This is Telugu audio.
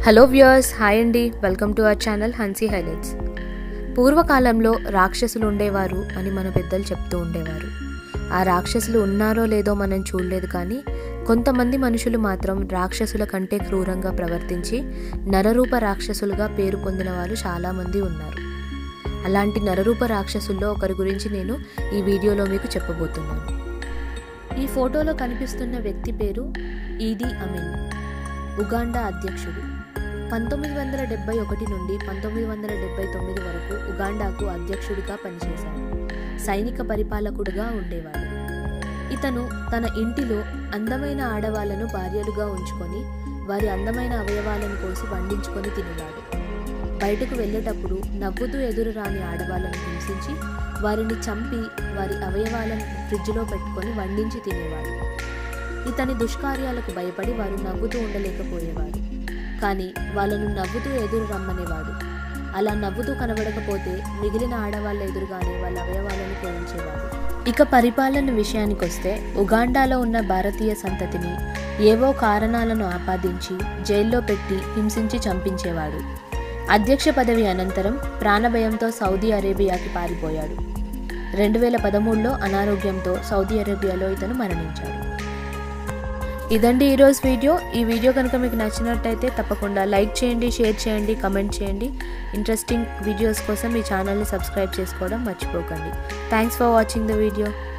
హలో వ్యూయర్స్ హాయ్ అండి welcome to our channel Hansi highlights పూర్వకాలంలో రాక్షసులు ఉండేవారు అని మన పెద్దలు చెప్తూ ఉండేవారు ఆ రాక్షసులు ఉన్నారో లేదో మనం చూడలేదు కానీ కొంతమంది మనుషులు మాత్రం రాక్షసుల కంటే క్రూరంగా ప్రవర్తించి నరరూప రాక్షసులుగా పేరు పొందిన వాళ్ళు చాలామంది ఉన్నారు అలాంటి నరరూప రాక్షసుల్లో ఒకరి గురించి నేను ఈ వీడియోలో మీకు చెప్పబోతున్నాను ఈ ఫోటోలో కనిపిస్తున్న వ్యక్తి పేరు ఈదీ అమీన్ ఉగాండా అధ్యక్షుడు పంతొమ్మిది వందల డెబ్బై ఒకటి నుండి పంతొమ్మిది వందల డెబ్బై తొమ్మిది వరకు ఉగాండాకు అధ్యక్షుడిగా పనిచేశాడు సైనిక పరిపాలకుడుగా ఉండేవాడు ఇతను తన ఇంటిలో అందమైన ఆడవాళ్లను భార్యలుగా ఉంచుకొని వారి అందమైన అవయవాలను కోసి వండించుకొని తినేవాడు బయటకు వెళ్ళేటప్పుడు నవ్వుతూ ఎదురు రాని ఆడవాళ్ళను హింసించి వారిని చంపి వారి అవయవాలను ఫ్రిడ్జ్లో పెట్టుకొని వండించి తినేవాడు ఇతని దుష్కార్యాలకు భయపడి వారు నవ్వుతూ ఉండలేకపోయేవారు కానీ వాళ్ళను నవ్వుతూ ఎదురు రమ్మనేవాడు అలా నవ్వుతూ కనబడకపోతే మిగిలిన ఆడవాళ్ళ ఎదురుగానే వాళ్ళ అవయవాలను కోయించేవాడు ఇక పరిపాలన విషయానికొస్తే ఉగాండాలో ఉన్న భారతీయ సంతతిని ఏవో కారణాలను ఆపాదించి జైల్లో పెట్టి హింసించి చంపించేవాడు అధ్యక్ష పదవి అనంతరం ప్రాణభయంతో సౌదీ అరేబియాకి పారిపోయాడు రెండు వేల పదమూడులో అనారోగ్యంతో సౌదీ అరేబియాలో ఇతను మరణించాడు ఇదండి ఈరోజు వీడియో ఈ వీడియో కనుక మీకు నచ్చినట్టయితే తప్పకుండా లైక్ చేయండి షేర్ చేయండి కమెంట్ చేయండి ఇంట్రెస్టింగ్ వీడియోస్ కోసం ఈ ఛానల్ని సబ్స్క్రైబ్ చేసుకోవడం మర్చిపోకండి thanks for watching the video